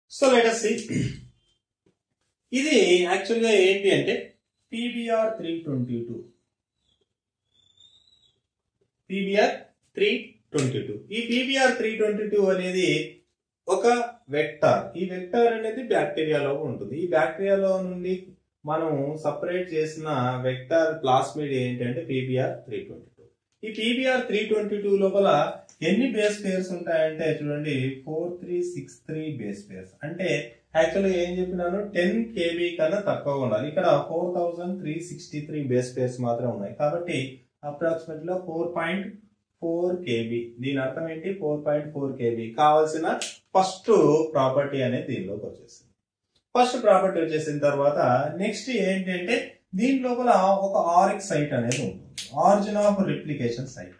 so let see ఇది యాక్చువల్గా ఏంటి అంటే PBR three twenty two PBR three twenty two ఈ పీబీఆర్ త్రీ ట్వంటీ టూ అనేది ఒక వెక్టార్ ఈ వెక్టార్ అనేది బ్యాక్టీరియాలో ఉంటుంది ఈ బ్యాక్టీరియాలో నుండి మనం సపరేట్ చేసిన వెక్టార్ ప్లాస్మిడ్ ఏంటంటే పీబీఆర్ త్రీ ట్వంటీ టూ ఈ పీబీఆర్ త్రీ ట్వంటీ టూ లోపల ఎన్ని బేస్ పేర్స్ ఉంటాయంటే చూడండి four three six three base pairs అంటే యాక్చువల్గా ఏం చెప్పినాను టెన్ కేబీ కన్నా తక్కువ ఉండాలి ఇక్కడ four thousand three sixty three base pairs మాత్రం ఉన్నాయి కాబట్టి అప్రాక్సిమేట్ లో ఫోర్ పాయింట్ ఫోర్ కేబీ దీని అర్థం ఏంటి ఫోర్ పాయింట్ ఫోర్ కేబీ కావాల్సిన ఫస్ట్ ప్రాపర్టీ అనేది దీనిలోకి వచ్చేసింది ఫస్ట్ ప్రాపర్టీ వచ్చేసిన తర్వాత నెక్స్ట్ ఏంటంటే దీని లోపల ఒక ఆరిక్ సైట్ అనేది ఉంటుంది ఆరిజిన్ ఆఫ్ రిప్లికేషన్ సైట్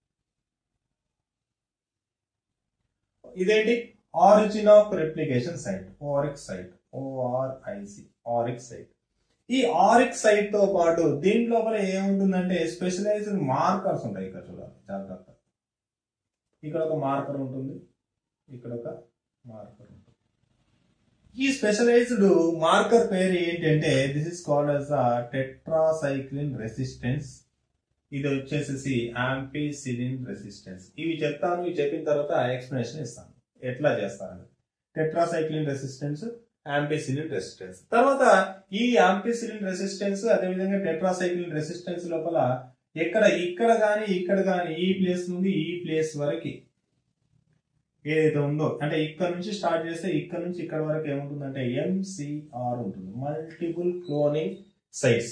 ఇదేంటి origin of replication site oric site ORIC oric site ఈ ఆరిక్ సైట్ తో పాటు దీని లోపల ఏముంటుందంటే స్పెషలైజ్డ్ మార్కర్స్ ఉంటాయి ఇక్కడ చూడాలి జాగ్రత్త ఇక్కడ ఒక మార్కర్ ఉంటుంది ఇక్కడ ఒక మార్కర్ ఉంటుంది ఈ స్పెషలైజ్డ్ మార్కర్ పేరు ఏంటంటే this is called as tetracycline resistance ఇది వచ్చేసేసి యాంపీసిలిన్ రెసిస్టెన్స్ ఇవి చెప్తాను ఇవి చెప్పిన తర్వాత ఎక్స్ప్లెనేషన్ ఇస్తాను ఎట్లా చేస్తారని టెట్రాసైక్లిన్ రెసిస్టెన్స్ యాంపీసిలిన్ రెసిస్టెన్స్ తర్వాత ఈ యాంపీసిలిన్ రెసిస్టెన్స్ అదేవిధంగా టెట్రాసైక్లిన్ రెసిస్టెన్స్ లోపల ఎక్కడ ఇక్కడ కానీ ఇక్కడ కానీ ఈ ప్లేస్ నుండి ఈ ప్లేస్ వరకు ఏదైతే ఉందో అంటే ఇక్కడ నుంచి స్టార్ట్ చేస్తే ఇక్కడ నుంచి ఇక్కడ వరకు ఏముంటుందంటే ఎంసిఆర్ ఉంటుంది multiple cloning sites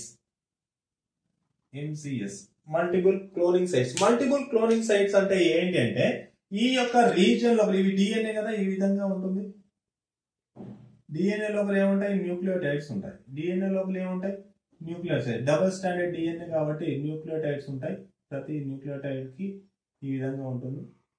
MCS multiple cloning sites multiple cloning sites అంటే ఏంటి అంటే ఈ యొక్క రీజియన్ లోపల ఇవి డిఎన్ఏ కదా ఈ విధంగా ఉంటుంది డిఎన్ఏ లోపల ఏముంటాయి న్యూక్లియోటైడ్స్ ఉంటాయి డిఎన్ఏ లోపల ఏముంటాయి న్యూక్లియోటైడ్ డబుల్ స్టాండర్డ్ డిఎన్ఏ కాబట్టి న్యూక్లియోటైడ్స్ ఉంటాయి ప్రతి న్యూక్లియోటైడ్ కి ఈ విధంగా ఉంటుంది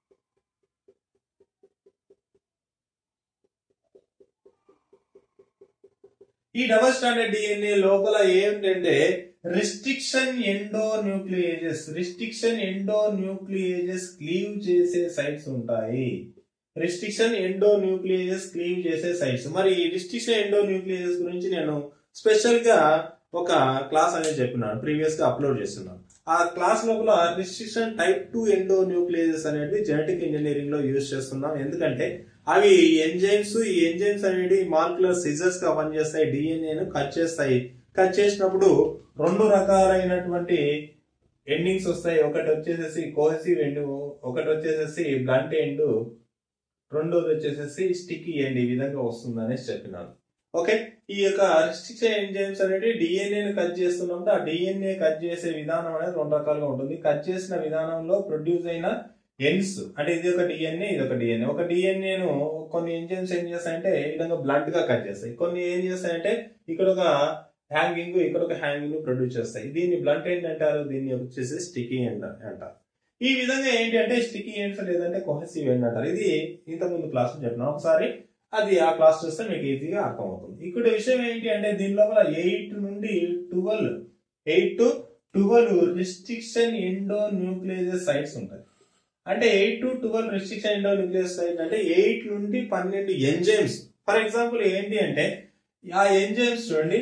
ఈ డబుల్ స్టాండర్డ్ డిఎన్ఏ లోపల ఏంటంటే రిస్ట్రిక్షన్ ఎండో న్యూక్లియేజెస్ రిస్ట్రిక్షన్ ఎండో న్యూక్లియేజెస్ క్లీవ్ చేసే సైట్స్ ఉంటాయి రిస్ట్రిక్షన్ ఎండో న్యూక్లియేజెస్ క్లీవ్ చేసే సైట్స్ మరి రిస్ట్రిక్షన్ ఎండో న్యూక్లియేజెస్ గురించి నేను స్పెషల్ గా ఒక క్లాస్ అనేది చెప్పినాను ప్రీవియస్ గా అప్లోడ్ చేస్తున్నాను ఆ క్లాస్ లోపల restriction type two endonucleases అనేవి జెనెటిక్ ఇంజనీరింగ్ లో యూజ్ చేస్తున్నాం ఎందుకంటే అవి ఎంజైమ్స్ ఈ ఎంజైమ్స్ అనేవి మాలిక్యులర్ సిజర్స్ గా పనిచేస్తాయి డిఎన్ఏను కట్ చేస్తాయి కట్ చేసినప్పుడు రెండు రకాలైనటువంటి ఎండింగ్స్ వస్తాయి ఒకటి వచ్చేసేసి కోహెసివ్ ఎండ్ ఒకటి వచ్చేసేసి బ్లంట్ ఎండ్ రెండోది వచ్చేసేసి స్టిక్కీ ఎండ్ ఈ విధంగా వస్తుంది అనేసి చెప్పినాను ఓకే ఈ యొక్క రిస్ట్రిక్షన్ ఎంజైమ్స్ అనేవి డిఎన్ఏను కట్ చేస్తున్నప్పుడు ఆ డిఎన్ఏ కట్ చేసే విధానం అనేది రెండు రకాలుగా ఉంటుంది కట్ చేసిన విధానంలో ప్రొడ్యూస్ అయిన ఎండ్స్ అంటే ఇది ఒక డిఎన్ఏ ఇది ఒక డిఎన్ఏ ఒక డిఎన్ఏను కొన్ని ఎంజైమ్స్ ఏం చేస్తాయంటే ఈ విధంగా బ్లంట్ గా కట్ చేస్తాయి కొన్ని ఏం చేస్తాయంటే ఇక్కడ ఒక హ్యాంగింగ్ ఇక్కడ ఒక హ్యాంగింగ్ ప్రొడ్యూస్ చేస్తాయి దీన్ని బ్లంట్ ఎండ్ అంటారు దీన్ని వచ్చేసి స్టిక్కీ ఎండ్ అంటారు ఈ విధంగా ఏంటి అంటే స్టిక్కీ ఎండ్స్ లేదంటే కొహెసివ్ ఎండ్ అంటారు ఇది ఇంతకుముందు క్లాస్ చెప్పిన ఒకసారి అది ఆ క్లాస్ చూస్తే మీకు ఈజీగా అర్థమవుతుంది ఇక్కడ విషయం ఏంటి అంటే దీని లోపల ఎయిట్ నుండి twelve eight to twelve restriction endonuclease sites ఉంటాయి అంటే eight to twelve restriction endonuclease site అంటే ఎయిట్ నుండి పన్నెండు ఎంజైమ్స్ ఫర్ ఎగ్జాంపుల్ ఏంటి అంటే ఆ ఎంజైమ్స్ చూడండి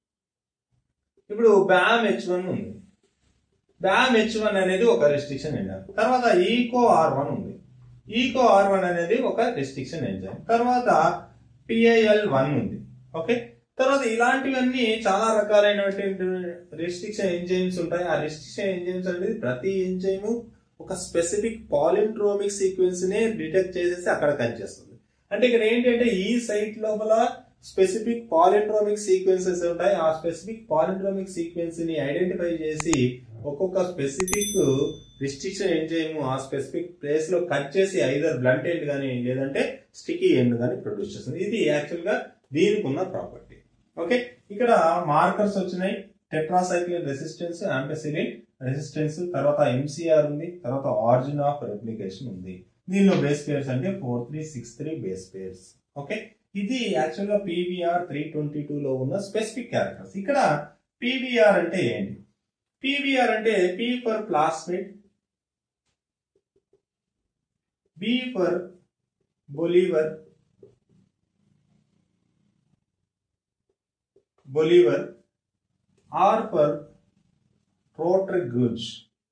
ఇప్పుడు బ్యామ్ హెచ్ వన్ ఉంది బ్యామ్ హెచ్ వన్ అనేది ఒక రెస్ట్రిక్షన్ ఎంజైమ్ తర్వాత ఈకో ఆర్ వన్ ఉంది ఈకో ఆర్ వన్ అనేది ఒక రెస్ట్రిక్షన్ ఎంజైమ్ తర్వాత పిఐఎల్ వన్ ఉంది ఓకే తర్వాత ఇలాంటివన్నీ చాలా రకాలైనటువంటి రెస్ట్రిక్షన్ ఎంజైమ్స్ ఉంటాయి ఆ రెస్ట్రిక్షన్ ఎంజైమ్స్ అనేది ప్రతి ఎంజైమ్ ఒక స్పెసిఫిక్ పాలింట్రోమిక్ సీక్వెన్స్ ని డిటెక్ట్ చేసేసి అక్కడ కట్ చేస్తుంది అంటే ఇక్కడ ఏంటంటే ఈ సైట్ లోపల స్పెసిఫిక్ పాలింట్రోమిక్ సీక్వెన్సెస్ ఉంటాయి ఆ స్పెసిఫిక్ పాలింట్రోమిక్ సీక్వెన్స్ ని ఐడెంటిఫై చేసి ఒక్కొక్క స్పెసిఫిక్ రిస్ట్రిక్షన్ ఎంజైమ్ ఆ స్పెసిఫిక్ ప్లేస్ లో కట్ చేసి ఐదర్ బ్లంట్ ఎండ్ కానీ లేదంటే స్టికీ ఎండ్ కానీ ప్రొడ్యూస్ చేస్తుంది ఇది యాక్చువల్ గా దీనికి ఉన్న ప్రాపర్టీ ఓకే ఇక్కడ మార్కర్స్ వచ్చినాయి టెట్రాసైక్లిన్ రెసిస్టెన్స్ యాంపెసిలిన్ రెసిస్టెన్స్ తర్వాత ఎంసీఆర్ ఉంది తర్వాత ఆరిజిన్ ఆఫ్ రెప్లికేషన్ ఉంది దీనిలో బేస్ పేర్స్ అంటే four three six three base pairs okay ఇది యాక్చువల్ గా పీవీఆర్ త్రీ ట్వంటీ టూ లో ఉన్న స్పెసిఫిక్ క్యారెక్టర్స్ ఇక్కడ పీవీఆర్ అంటే ఏంటి పీవీఆర్ అంటే P for plasmid B for Bolivar Bolivar R for rotary goods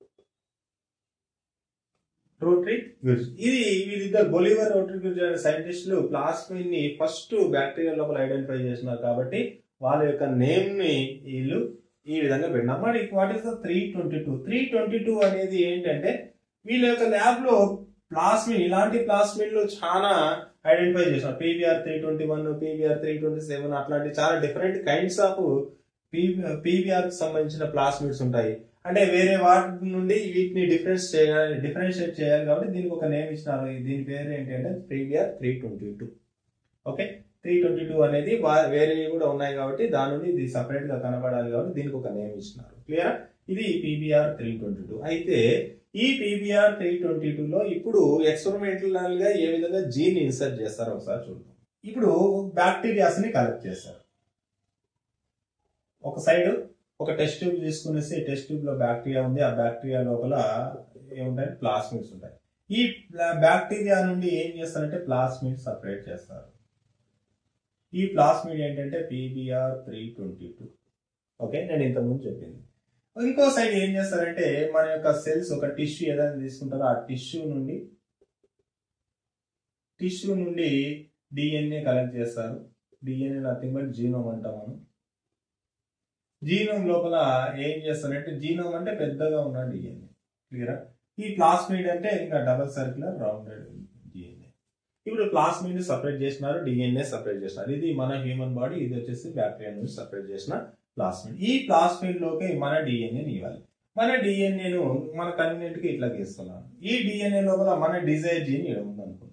rotary goods ఇది వీరిద్దరు బొలివర్ రోటరీ గుడ్స్ అనే సైంటిస్టులు ప్లాస్మిన్ ని ఫస్ట్ బ్యాక్టీరియా లోపల ఐడెంటిఫై చేసినారు కాబట్టి వాళ్ళ యొక్క నేమ్ ని వీళ్ళు ఈ విధంగా పెట్టినారు మరి what is the three twenty two three twenty two అనేది ఏంటంటే వీళ్ళ యొక్క ల్యాబ్ లో ప్లాస్మిన్ ఇలాంటి ప్లాస్మిన్లు చాలా ఐడెంటిఫై చేసినారు PVR three twenty one PVR three twenty seven అట్లాంటి చాలా డిఫరెంట్ కైండ్స్ ఆఫ్ పీవీఆర్ కి సంబంధించిన ప్లాస్మిడ్స్ ఉంటాయి అంటే వేరే వాటి నుండి వీటిని డిఫరెన్స్ చేయాలి డిఫరెన్షియేట్ చేయాలి కాబట్టి దీనికి ఒక నేమ్ ఇచ్చినారు దీని పేరు ఏంటంటే PVR three twenty two okay three twenty two అనేది వా- వేరేవి కూడా ఉన్నాయి కాబట్టి దాని నుండి ఇది సపరేట్ గా కనబడాలి కాబట్టి దీనికి ఒక నేమ్ ఇచ్చినారు క్లియర్ ఇది పీబీఆర్ త్రీ ట్వంటీ టూ అయితే ఈ పీబీఆర్ త్రీ ట్వంటీ టూ లో ఇప్పుడు ఎక్స్పెరిమెంటల్ గా ఏ విధంగా జీన్ ఇన్సర్ట్ చేస్తారో ఒకసారి చూద్దాం ఇప్పుడు బ్యాక్టీరియాస్ ని కలెక్ట్ చేస్తారు ఒక సైడ్ ఒక టెస్ట్ ట్యూబ్ తీసుకునేసి టెస్ట్ ట్యూబ్ లో బ్యాక్టీరియా ఉంది ఆ బ్యాక్టీరియా లోపల ఏముంటాయి ప్లాస్మిడ్స్ ఉంటాయి ఈ బ్యాక్టీరియా నుండి ఏం చేస్తారంటే ప్లాస్మిడ్ సపరేట్ చేస్తారు ఈ ప్లాస్మిడ్ ఏంటంటే PBR three twenty two okay నేను ఇంతకుముందు చెప్పింది ఇంకో సైడ్ ఏం చేస్తారంటే మన యొక్క సెల్స్ ఒక టిష్యూ ఏదైనా తీసుకుంటారో ఆ టిష్యూ నుండి టిష్యూ నుండి డిఎన్ఏ కలెక్ట్ చేస్తారు డిఎన్ఏ నథింగ్ బట్ జీనోమ్ అంటాం మనం జీనోమ్ లోపల ఏం చేస్తారంటే జీనోమ్ అంటే పెద్దగా ఉన్న డిఎన్ఏ క్లియరా ఈ ప్లాస్మిడ్ అంటే ఇంకా డబల్ సర్క్యులర్ రౌండెడ్ డిఎన్ఏ ఇప్పుడు ప్లాస్మిడ్ సపరేట్ చేసినారు డిఎన్ఏ సపరేట్ చేసినారు ఇది మన హ్యూమన్ బాడీ ఇది వచ్చేసి బ్యాక్టీరియా నుంచి సపరేట్ చేసిన ప్లాస్మిడ్ ఈ ప్లాస్మిడ్ లోకి మన డిఎన్ఏని ఇవ్వాలి మన డిఎన్ఏను మన కన్వీనియంట్ కి ఇట్లా గీస్తున్నాను ఈ డిఎన్ఏ లోపల మన డిజైర్ జీన్ ఇక్కడ ఉందనుకుందాం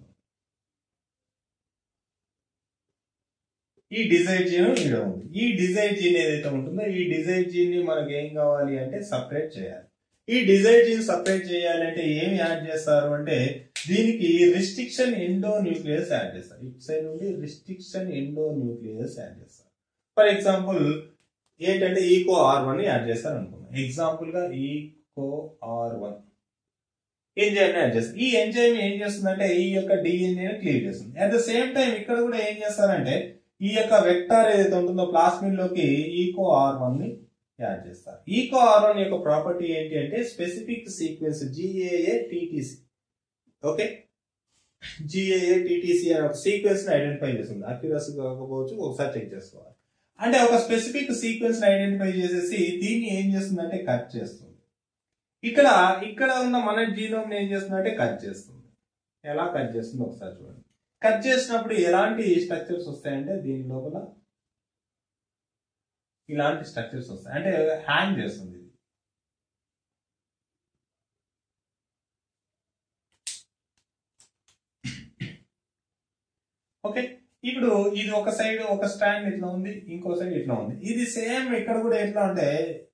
ఈ డిజైర్ జీన్ ఇక్కడ ఉంది ఈ డిజైర్ జీన్ ఏదైతే ఉంటుందో ఈ డిజైర్ జీన్ ని మనకి ఏం కావాలి అంటే సపరేట్ చేయాలి ఈ డిజైర్ జీన్ సపరేట్ చేయాలి అంటే ఏం యాడ్ చేస్తారు అంటే దీనికి రిస్ట్రిక్షన్ ఎండో న్యూక్లియస్ యాడ్ చేస్తారు ఇటు సైడ్ నుండి రిస్ట్రిక్షన్ ఎండో న్యూక్లియస్ యాడ్ చేస్తారు ఫర్ ఎగ్జాంపుల్ ఏంటంటే ఈకో ఆర్ వన్ యాడ్ చేస్తారు అనుకున్నాం ఎగ్జాంపుల్ గా Eco R one enzyme add చేస్తారు ఈ ఎంజైమ్ ఏం చేస్తుందంటే ఈ యొక్క డిఎన్ఏ క్లియర్ చేస్తుంది అట్ ద సేమ్ టైం ఇక్కడ కూడా ఏం చేస్తారంటే ఈ యొక్క వెక్టార్ ఏదైతే ఉంటుందో ప్లాస్మిడ్ లోకి ఈకో ఆర్ వన్ ని యాడ్ చేస్తారు ఈకో ఆర్ వన్ యొక్క ప్రాపర్టీ ఏంటి అంటే specific sequence GAA TTC okay GAA TTC అనే ఒక సీక్వెన్స్ ని ఐడెంటిఫై చేస్తుంది అక్యురస్ కాకపోవచ్చు ఒకసారి చెక్ చేసుకోవాలి అంటే ఒక స్పెసిఫిక్ సీక్వెన్స్ ని ఐడెంటిఫై చేసేసి దీన్ని ఏం చేస్తుందంటే కట్ చేస్తుంది ఇక్కడ ఇక్కడ ఉన్న మన జీనోమ్ ఏం చేస్తుందంటే కట్ చేస్తుంది ఎలా కట్ చేస్తుందో ఒకసారి చూడండి కట్ చేసినప్పుడు ఎలాంటి స్ట్రక్చర్స్ వస్తాయంటే దీని లోపల ఇలాంటి స్ట్రక్చర్స్ వస్తాయి అంటే హ్యాంగ్ చేస్తుంది ఇది ఓకే ఇప్పుడు ఇది ఒక సైడ్ ఒక స్టాండ్ ఇట్లా ఉంది ఇంకో సైడ్ ఇట్లా ఉంది ఇది సేమ్ ఇక్కడ కూడా ఎట్లా అంటే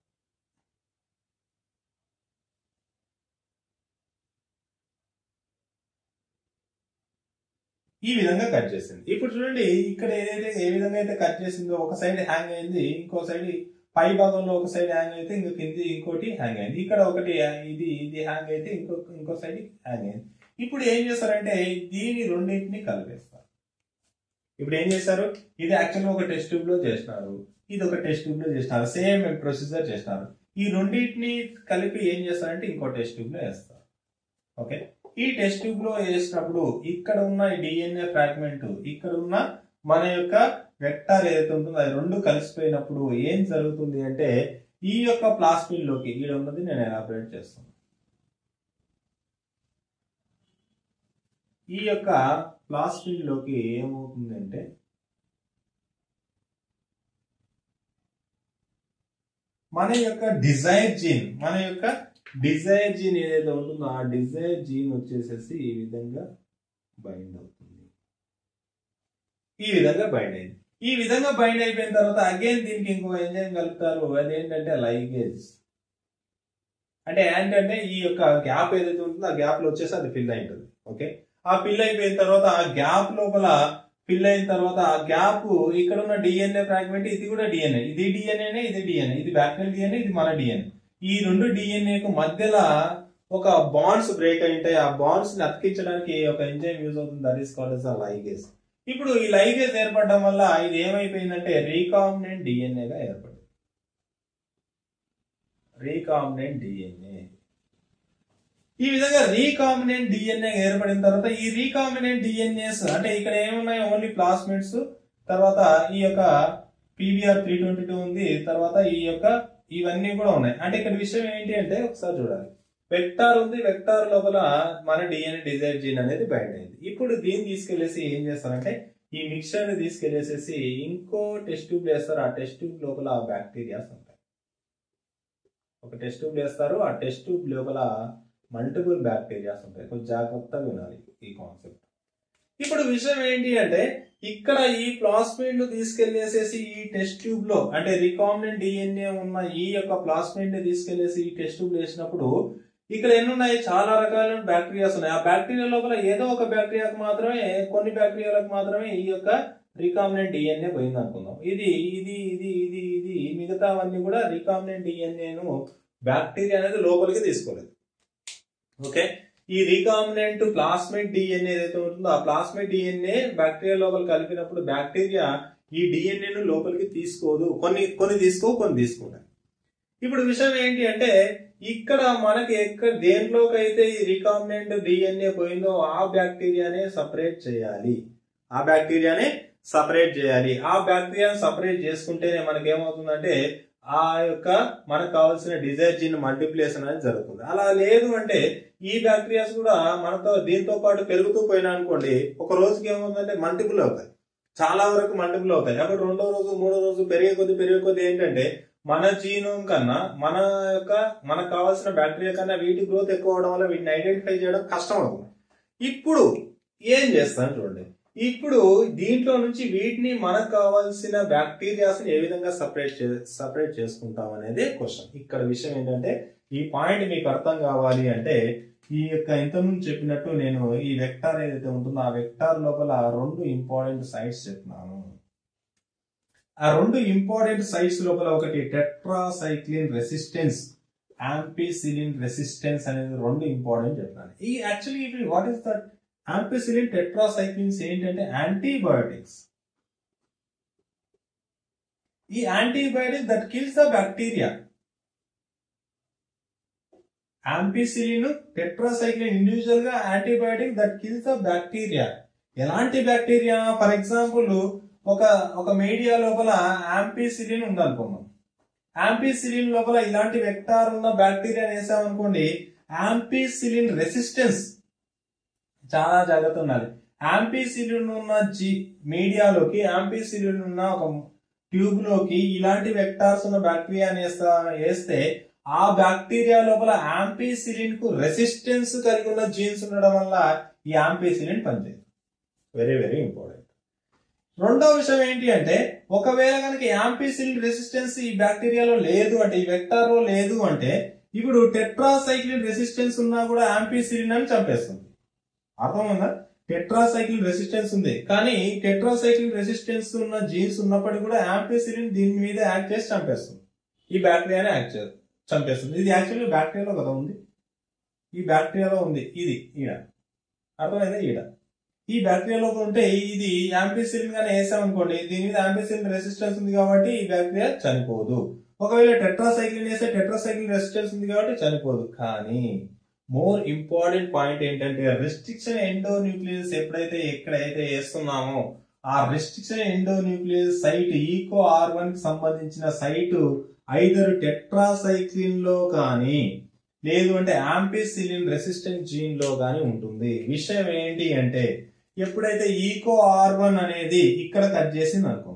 ఈ విధంగా కట్ చేసింది ఇప్పుడు చూడండి ఇక్కడ ఏదైతే ఏ విధంగా అయితే కట్ చేసిందో ఒక సైడ్ హ్యాంగ్ అయింది ఇంకో సైడ్ పై భాగంలో ఒక సైడ్ హ్యాంగ్ అయితే ఇంకో కింది ఇంకోటి హ్యాంగ్ అయింది ఇక్కడ ఒకటి ఇది ఇది హ్యాంగ్ అయితే ఇంకో ఇంకో సైడ్ హ్యాంగ్ అయింది ఇప్పుడు ఏం చేస్తారంటే దీని రెండింటిని కలిపేస్తారు ఇప్పుడు ఏం చేశారు ఇది యాక్చువల్గా ఒక టెస్ట్ ట్యూబ్ లో చేసినారు ఇది ఒక టెస్ట్ ట్యూబ్ లో చేసినారు సేమ్ ప్రొసీజర్ చేసినారు ఈ రెండింటిని కలిపి ఏం చేస్తారంటే ఇంకో టెస్ట్ ట్యూబ్ లో వేస్తారు ఓకే ఈ టెస్ట్ ట్యూబ్ లో వేసినప్పుడు ఇక్కడ ఉన్న డిఎన్ఏ ఫ్రాగ్మెంట్ ఇక్కడ ఉన్న మన యొక్క వెక్టార్ ఏదైతే ఉంటుందో అది రెండు కలిసిపోయినప్పుడు ఏం జరుగుతుంది అంటే ఈ యొక్క ప్లాస్మిడ్ లోకి ఈడ ఉన్నది నేను ఎలాబరేట్ చేస్తాను ఈ యొక్క ప్లాస్మిడ్ లోకి ఏమవుతుంది అంటే మన యొక్క డిజైర్ జీన్ మన యొక్క డిజైర్ జీన్ ఏదైతే ఉంటుందో ఆ డిజైర్ జీన్ వచ్చేసేసి ఈ విధంగా బైండ్ అవుతుంది ఈ విధంగా బైండ్ అయింది ఈ విధంగా బైండ్ అయిపోయిన తర్వాత అగైన్ దీనికి ఇంకో ఎంజైమ్ కలుపుతారు అదేంటంటే లైగేజ్ అంటే ఏంటంటే ఈ యొక్క గ్యాప్ ఏదైతే ఉంటుందో ఆ గ్యాప్ లో వచ్చేసి అది ఫిల్ అయి ఉంటుంది ఓకే ఆ ఫిల్ అయిపోయిన తర్వాత ఆ గ్యాప్ లోపల ఫిల్ అయిన తర్వాత ఆ గ్యాప్ ఇక్కడ ఉన్న డిఎన్ఏ ఫ్రాగ్మెంట్ ఇది కూడా డిఎన్ఏ ఇది డిఎన్ఏనే ఇది డిఎన్ఏ ఇది బ్యాక్టీరియల్ డిఎన్ఏ ఇది మన డిఎన్ఏ ఈ రెండు డిఎన్ఏకు మధ్యలో ఒక బాండ్స్ బ్రేక్ అయి ఉంటాయి ఆ బాండ్స్ ని అతికించడానికి ఒక ఎంజైమ్ యూజ్ అవుతుంది that is called as ligase ఇప్పుడు ఈ లైగేజ్ ఏర్పడడం వల్ల ఇది ఏమైపోయిందంటే రీకాంబినెంట్ డిఎన్ఏగా ఏర్పడింది రీకాంబినెంట్ డిఎన్ఏ ఈ విధంగా రీకాంబినెంట్ డిఎన్ఏ ఏర్పడిన తర్వాత ఈ రీకాంబినెంట్ డిఎన్ఏస్ అంటే ఇక్కడ ఏమున్నాయి ఓన్లీ ప్లాస్మిడ్స్ తర్వాత ఈ యొక్క పీవీఆర్ త్రీ ట్వంటీ టూ ఉంది తర్వాత ఈ యొక్క ఇవన్నీ కూడా ఉన్నాయి అంటే ఇక్కడ విషయం ఏంటి అంటే ఒకసారి చూడాలి వెక్టార్ ఉంది వెక్టార్ లోపల మన డిఎన్ఏ డిజైర్ జీన్ అనేది బయట అయింది ఇప్పుడు దీన్ని తీసుకెళ్లేసి ఏం చేస్తారంటే ఈ మిక్చర్ ని తీసుకెళ్లేసేసి ఇంకో టెస్ట్ ట్యూబ్ వేస్తారు ఆ టెస్ట్ ట్యూబ్ లోపల బ్యాక్టీరియాస్ ఉంటాయి ఒక టెస్ట్ ట్యూబ్ వేస్తారు ఆ టెస్ట్ ట్యూబ్ లోపల మల్టిపుల్ బ్యాక్టీరియాస్ ఉంటాయి కొంచెం జాగ్రత్తగా వినాలి ఈ కాన్సెప్ట్ ఇప్పుడు విషయం ఏంటి అంటే ఇక్కడ ఈ ప్లాస్మిడ్ ను తీసుకెళ్లేసేసి ఈ టెస్ట్ ట్యూబ్ లో అంటే రికాంబినెంట్ డిఎన్ఏ ఉన్న ఈ యొక్క ప్లాస్మిడ్ ని తీసుకెళ్లేసి ఈ టెస్ట్ ట్యూబ్ వేసినప్పుడు ఇక్కడ ఎన్ని ఉన్నాయి చాలా రకాలైన బ్యాక్టీరియాస్ ఉన్నాయి ఆ బ్యాక్టీరియా లోపల ఏదో ఒక బ్యాక్టీరియాకు మాత్రమే కొన్ని బ్యాక్టీరియాలకు మాత్రమే ఈ యొక్క రికాంబినెంట్ డిఎన్ఏ పోయింది అనుకుందాం ఇది ఇది ఇది ఇది ఇది మిగతావన్నీ కూడా రికాంబినెంట్ డిఎన్ఏను బ్యాక్టీరియా అనేది లోపలికి తీసుకోలేదు ఓకే ఈ రీకాంబినెంట్ ప్లాస్మిడ్ డిఎన్ఏ ఏదైతే ఉంటుందో ఆ ప్లాస్మిడ్ డిఎన్ఏ బ్యాక్టీరియా లోపల కలిపినప్పుడు బ్యాక్టీరియా ఈ డిఎన్ఏను లోపలికి తీసుకోదు కొన్ని కొన్ని తీసుకో కొన్ని తీసుకుంటాయి ఇప్పుడు విషయం ఏంటి అంటే ఇక్కడ మనకి ఎక్కడ దేంట్లోకైతే ఈ రీకాంబినెంట్ డిఎన్ఏ పోయిందో ఆ బ్యాక్టీరియానే సపరేట్ చేయాలి ఆ బ్యాక్టీరియానే సపరేట్ చేయాలి ఆ బ్యాక్టీరియాని సపరేట్ చేసుకుంటేనే మనకి ఏమవుతుందంటే ఆ యొక్క మనకు కావాల్సిన డిజైర్ జీన్ మల్టిప్లికేషన్ అనేది జరుగుతుంది అలా లేదు అంటే ఈ బ్యాక్టీరియాస్ కూడా మనతో దీంతో పాటు పెరుగుతూ పోయినా అనుకోండి ఒక రోజుకి ఏమవుతుందంటే మల్టిపుల్ అవుతాయి చాలా వరకు మల్టిపుల్ అవుతాయి అప్పుడు రెండో రోజు మూడో రోజు పెరిగే కొద్ది పెరిగే కొద్ది ఏంటంటే మన జీనోమ్ కన్నా మన యొక్క మనకు కావాల్సిన బ్యాక్టీరియా కన్నా వీటి గ్రోత్ ఎక్కువ అవడం వల్ల వీటిని ఐడెంటిఫై చేయడం కష్టం అవుతుంది ఇప్పుడు ఏం చేస్తాను చూడండి ఇప్పుడు దీంట్లో నుంచి వీటిని మనకు కావాల్సిన బ్యాక్టీరియాస్ ఏ విధంగా సపరేట్ సపరేట్ చేసుకుంటాం అనేది క్వశ్చన్ ఇక్కడ విషయం ఏంటంటే ఈ పాయింట్ మీకు అర్థం కావాలి అంటే ఈ యొక్క ఇంతకుముందు చెప్పినట్టు నేను ఈ వెక్టార్ ఏదైతే ఉంటుందో ఆ వెక్టార్ లోపల రెండు ఇంపార్టెంట్ సైట్స్ చెప్తున్నాను ఆ రెండు ఇంపార్టెంట్ సైట్స్ లోపల ఒకటి టెట్రాసైక్లిన్ రెసిస్టెన్స్ యాంపిసిలిన్ రెసిస్టెన్స్ అనేది రెండు ఇంపార్టెంట్ చెప్తున్నాను ఈ actually what is that ampicillin tetracyclines ఏంటంటే యాంటీబయోటిక్స్ ఈ antibiotic that kills the bacteria ampicillin tetracycline individual గా antibiotic that kills the bacteria ఎలాంటి బ్యాక్టీరియా ఫర్ ఎగ్జాంపుల్ ఒక ఒక మీడియా లోపల యాంపిసిలిన్ ఉందనుకున్నాం యాంపిసిలిన్ లోపల ఇలాంటి వెక్టార్ ఉన్న బ్యాక్టీరియా వేసామనుకోండి యాంపిసిలిన్ రెసిస్టెన్స్ చాలా జాగ్రత్త ఉండాలి యాంపిసిలిన్ ఉన్న జీ మీడియాలోకి యాంపిసిలిన్ ఉన్న ఒక ట్యూబ్ లోకి ఇలాంటి వెక్టార్స్ ఉన్న బ్యాక్టీరియా వేస్తే ఆ బ్యాక్టీరియా లోపల యాంపిసిలిన్ కు రెసిస్టెన్స్ కలిగి ఉన్న జీన్స్ ఉండడం వల్ల ఈ యాంపిసిలిన్ పనిచేయదు వెరీ వెరీ ఇంపార్టెంట్ రెండో విషయం ఏంటి అంటే ఒకవేళ కనుక యాంపిసిలిన్ రెసిస్టెన్స్ ఈ బ్యాక్టీరియాలో లేదు అంటే ఈ వెక్టార్ లో లేదు అంటే ఇప్పుడు టెట్రాసైక్లిన్ రెసిస్టెన్స్ ఉన్నా కూడా యాంపిసిలిన్ అని చంపేస్తుంది అర్థమైందా టెట్రాసైక్లిన్ రెసిస్టెన్స్ ఉంది కానీ టెట్రాసైక్లిన్ రెసిస్టెన్స్ ఉన్న జీన్స్ ఉన్నప్పటికీ కూడా యాంపిసిలిన్ దీని మీద యాక్ట్ చేసి చంపేస్తుంది ఈ బ్యాక్టీరియానే యాక్ట్ చేస్తుంది చంపేస్తుంది ఇది యాక్చువల్లీ బ్యాక్టీరియాలో కదా ఉంది ఈ బ్యాక్టీరియాలో ఉంది ఇది ఈడ అర్థమైందా ఈడ ఈ బ్యాక్టీరియాలో ఉంటే ఇది యాంపిసిలిన్ గానే వేసామనుకోండి దీని మీద యాంపిసిలిన్ రెసిస్టెన్స్ ఉంది కాబట్టి ఈ బ్యాక్టీరియా చనిపోదు ఒకవేళ టెట్రాసైక్లిన్ వేస్తే టెట్రాసైక్లిన్ రెసిస్టెన్స్ ఉంది కాబట్టి చనిపోదు కానీ మోర్ ఇంపార్టెంట్ పాయింట్ ఏంటంటే రెస్ట్రిక్షన్ ఎండో న్యూక్లియస్ ఎప్పుడైతే ఎక్కడైతే వేస్తున్నామో ఆ restriction endonuclease site Eco R one కి సంబంధించిన సైట్ ఐదరు టెట్రాసైక్లిన్ లో కానీ లేదు అంటే యాంపిసిలిన్ రెసిస్టెంట్ జీన్ లో కానీ ఉంటుంది విషయం ఏంటి అంటే ఎప్పుడైతే ఈకో ఆర్ వన్ అనేది ఇక్కడ కట్ చేసింది అనుకోండి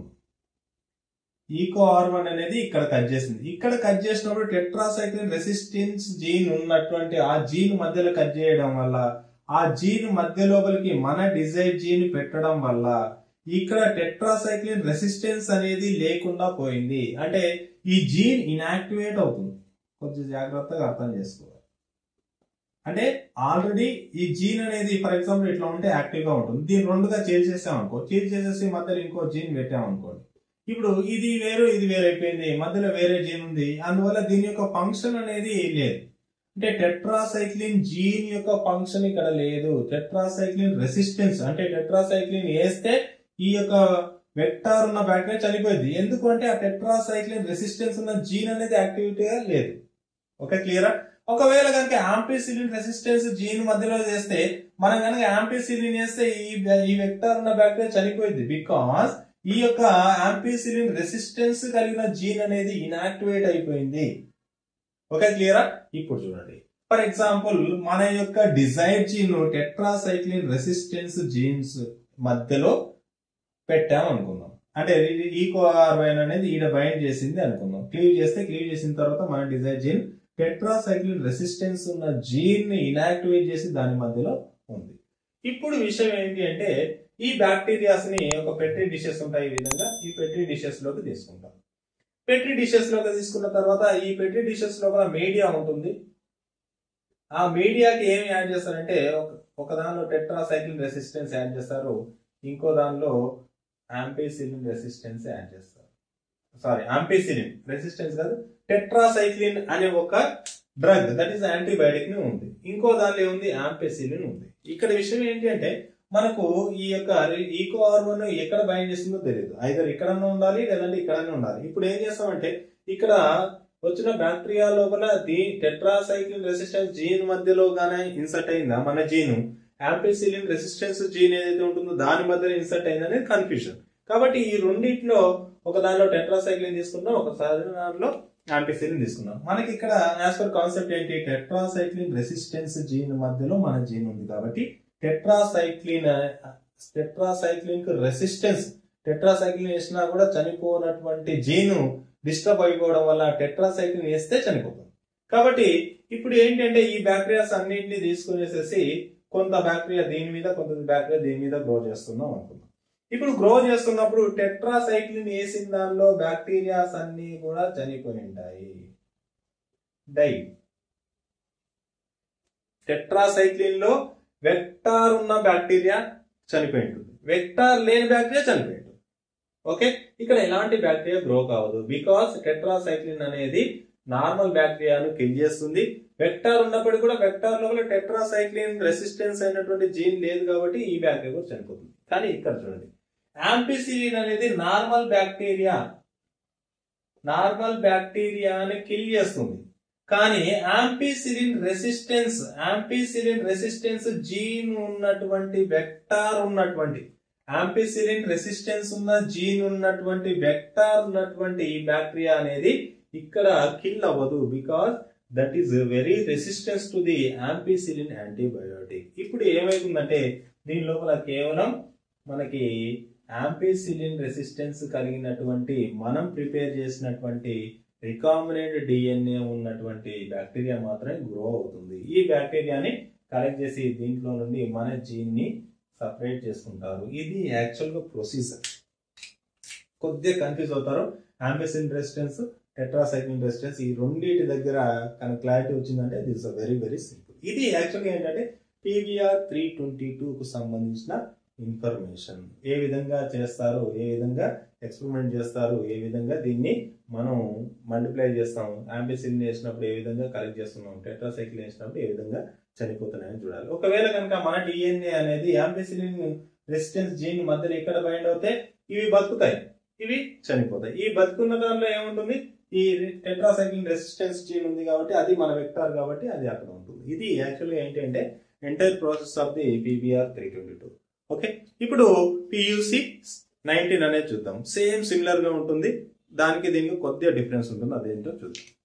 ఈకో ఆర్ వన్ అనేది ఇక్కడ కట్ చేసింది ఇక్కడ కట్ చేసినప్పుడు టెట్రాసైక్లిన్ రెసిస్టెన్స్ జీన్ ఉన్నటువంటి ఆ జీన్ మధ్యలో కట్ చేయడం వల్ల ఆ జీన్ మధ్య లోపలికి మన డిజైర్ జీన్ పెట్టడం వల్ల ఇక్కడ టెట్రాసైక్లిన్ రెసిస్టెన్స్ అనేది లేకుండా పోయింది అంటే ఈ జీన్ ఇన్యాక్టివేట్ అవుతుంది కొంచెం జాగ్రత్తగా అర్థం చేసుకోవాలి అంటే ఆల్రెడీ ఈ జీన్ అనేది ఫర్ ఎగ్జాంపుల్ ఇట్లా ఉంటే యాక్టివ్ గా ఉంటుంది దీన్ని రెండుగా చేంజ్ చేసాం అనుకో చేంజ్ చేసేసి మధ్యలో ఇంకో జీన్ పెట్టాం అనుకోండి ఇప్పుడు ఇది వేరు ఇది వేరైపోయింది మధ్యలో వేరే జీన్ ఉంది అందువల్ల దీని యొక్క ఫంక్షన్ అనేది లేదు అంటే టెట్రాసైక్లిన్ జీన్ యొక్క ఫంక్షన్ ఇక్కడ లేదు టెట్రాసైక్లిన్ రెసిస్టెన్స్ అంటే టెట్రాసైక్లిన్ వేస్తే ఈ యొక్క వెక్టార్ ఉన్న బ్యాక్టీరియా చనిపోయింది ఎందుకు అంటే ఆ టెట్రాసైక్లిన్ రెసిస్టెన్స్ ఉన్న జీన్ అనేది యాక్టివిటీగా లేదు ఓకే క్లియరా ఒకవేళ కనుక యాంపిసిలిన్ రెసిస్టెన్స్ జీన్ మధ్యలో చేస్తే మనం కనుక యాంపిసిలిన్ చేస్తే ఈ ఈ వెక్టార్ ఉన్న బ్యాక్టీరియా చనిపోయింది బికాస్ ఈ యొక్క యాంపిసిలిన్ రెసిస్టెన్స్ కలిగిన జీన్ అనేది ఇనాక్టివేట్ అయిపోయింది ఓకే క్లియరా ఇప్పుడు చూడండి ఫర్ ఎగ్జాంపుల్ మన యొక్క desire gene tetracycline resistance genes మధ్యలో పెట్టాం అనుకుందాం అంటే ఈకో ఆర్వైన్ అనేది ఈడ బైండ్ చేసింది అనుకుందాం క్లీవ్ చేస్తే క్లీవ్ చేసిన తర్వాత మన డిజైర్ జీన్ టెట్రాసైక్లిన్ రెసిస్టెన్స్ ఉన్న జీన్ ని ఇనాక్టివేట్ చేసి దాని మధ్యలో ఉంది ఇప్పుడు విషయం ఏంటి అంటే ఈ బ్యాక్టీరియాస్ ని ఒక పెట్రీ డిషెస్ ఉంటాయి ఈ విధంగా ఈ పెట్రీ డిషెస్ లోకి తీసుకుంటాం పెట్రీ డిషెస్ లోకి తీసుకున్న తర్వాత ఈ పెట్రీ డిషెస్ లోపల మీడియా ఉంటుంది ఆ మీడియాకి ఏమి యాడ్ చేస్తారంటే ఒక- ఒక దానిలో టెట్రాసైక్లిన్ రెసిస్టెన్స్ యాడ్ చేస్తారు ఇంకో దానిలో యాంపీసిలిన్ రెసిస్టెన్స్ యాడ్ చేస్తారు సారీ యాంపీసిలిన్ రెసిస్టెన్స్ కాదు టెట్రాసైక్లిన్ అనే ఒక డ్రగ్ దట్ ఈస్ యాంటీబయాటిక్ ని ఉంది ఇంకో దానిలో ఏముంది యాంపెసిలిన్ ఉంది ఇక్కడ విషయం ఏంటి అంటే మనకు ఈ యొక్క ఈకో హార్మోన్ ఎక్కడ బైండ్ చేసిందో తెలియదు ఐదర్ ఇక్కడన్నా ఉండాలి లేదంటే ఇక్కడనే ఉండాలి ఇప్పుడు ఏం చేస్తామంటే ఇక్కడ వచ్చిన బ్యాక్టీరియా లోపల దీ టెట్రాసైక్లిన్ రెసిస్టెన్స్ జీన్ మధ్యలో గానే ఇన్సర్ట్ అయిందా మన జీను యాంపిసిలిన్ రెసిస్టెన్స్ జీన్ ఏదైతే ఉంటుందో దాని మధ్యలో ఇన్సర్ట్ అయిందనేది కన్ఫ్యూజన్ కాబట్టి ఈ రెండిట్లో ఒక దానిలో టెట్రాసైక్లిన్ తీసుకున్నాం ఒకసారి దానిలో యాంపిసిలిన్ తీసుకున్నాం మనకి ఇక్కడ యాజ్ పర్ కాన్సెప్ట్ ఏంటి టెట్రాసైక్లిన్ రెసిస్టెన్స్ జీన్ మధ్యలో మన జీన్ ఉంది కాబట్టి టెట్రాసైక్లిన్ టెట్రాసైక్లిన్ కు రెసిస్టెన్స్ టెట్రాసైక్లిన్ వేసినా కూడా చనిపోనటువంటి జీను డిస్టర్బ్ అయిపోవడం వల్ల టెట్రాసైక్లిన్ వేస్తే చనిపోతుంది కాబట్టి ఇప్పుడు ఏంటంటే ఈ బ్యాక్టీరియాస్ అన్నింటినీ తీసుకునేసేసి కొంత బ్యాక్టీరియా దీని మీద కొంత బ్యాక్టీరియా దీని మీద గ్రో చేస్తున్నాం అనుకుందాం ఇప్పుడు గ్రో చేస్తున్నప్పుడు టెట్రాసైక్లిన్ వేసిన దానిలో బ్యాక్టీరియాస్ అన్ని కూడా చనిపోయి ఉంటాయి డై టెట్రాసైక్లిన్ లో వెక్టార్ ఉన్న బ్యాక్టీరియా చనిపోయి ఉంటుంది వెక్టార్ లేని బ్యాక్టీరియా చనిపోయి ఉంటుంది ఓకే ఇక్కడ ఎలాంటి బ్యాక్టీరియా గ్రో కావదు బికాస్ టెట్రాసైక్లిన్ అనేది నార్మల్ బ్యాక్టీరియాను కిల్ చేస్తుంది వెక్టార్ ఉన్నప్పటికీ కూడా వెక్టార్ లోపల టెట్రాసైక్లిన్ రెసిస్టెన్స్ అయినటువంటి జీన్ లేదు కాబట్టి ఈ బ్యాక్టీరియా కూడా చనిపోతుంది కానీ ఇక్కడ చూడండి యాంపిసిలిన్ అనేది నార్మల్ బ్యాక్టీరియా నార్మల్ బ్యాక్టీరియాని కిల్ చేస్తుంది కానీ ampicillin resistance ampicillin resistance gene ఉన్నటువంటి వెక్టార్ ఉన్నటువంటి యాంపిసిలిన్ రెసిస్టెన్స్ ఉన్న జీన్ ఉన్నటువంటి వెక్టార్ ఉన్నటువంటి ఈ బ్యాక్టీరియా అనేది ఇక్కడ కిల్ అవ్వదు because that is very resistance to the ampicillin antibiotic ఇప్పుడు ఏమైతుందంటే దీని లోపల కేవలం మనకి యాంపిసిలిన్ రెసిస్టెన్స్ కలిగినటువంటి మనం ప్రిపేర్ చేసినటువంటి రికామినెంట్ డిఎన్ఏ ఉన్నటువంటి బ్యాక్టీరియా మాత్రమే గ్రో అవుతుంది ఈ బ్యాక్టీరియాని కలెక్ట్ చేసి దీంట్లో నుండి మన జీన్ ని సపరేట్ చేసుకుంటారు ఇది యాక్చువల్ గా ప్రొసీజర్ కొద్దిగా కన్ఫ్యూజ్ అవుతారు యాంబిసిన్ రెసిస్టెన్స్ టెట్రాసైక్లిన్ రెసిస్టెన్స్ ఈ రెండింటి దగ్గర కనుక క్లారిటీ వచ్చిందంటే దిస్ వెరీ వెరీ సింపుల్ ఇది యాక్చువల్గా ఏంటంటే పీవీఆర్ త్రీ ట్వంటీ కు సంబంధించిన ఇన్ఫర్మేషన్ ఏ విధంగా చేస్తారు ఏ విధంగా ఎక్స్పెరిమెంట్ చేస్తారు ఏ విధంగా దీన్ని మనం మల్టిప్లై చేస్తాం యాంబిసిన్ వేసినప్పుడు ఏ విధంగా కలెక్ట్ చేస్తున్నాం టెట్రాసైకిల్ వేసినప్పుడు ఏ విధంగా చనిపోతున్నాయని చూడాలి ఒకవేళ కనుక మన డిఎన్ఏ అనేది యాంబిసిలిన్ రెసిస్టెన్స్ జీన్ మధ్యలో ఎక్కడ బైండ్ అవుతే ఇవి బతుకుతాయి ఇవి చనిపోతాయి ఈ బతుకున్న దానిలో ఏముంటుంది ఈ టెట్రాసైక్లిన్ రెసిస్టెన్స్ జీన్ ఉంది కాబట్టి అది మన వెక్టార్ కాబట్టి అది అక్కడ ఉంటుంది ఇది యాక్చువల్గా ఏంటంటే entire process of the PBR three twenty two okay ఇప్పుడు పియూసి నైన్టీన్ అనేది చూద్దాం సేమ్ సిమిలర్ గా ఉంటుంది దానికి దీనికి కొద్దిగా డిఫరెన్స్ ఉంటుంది అదేంటో చూద్దాం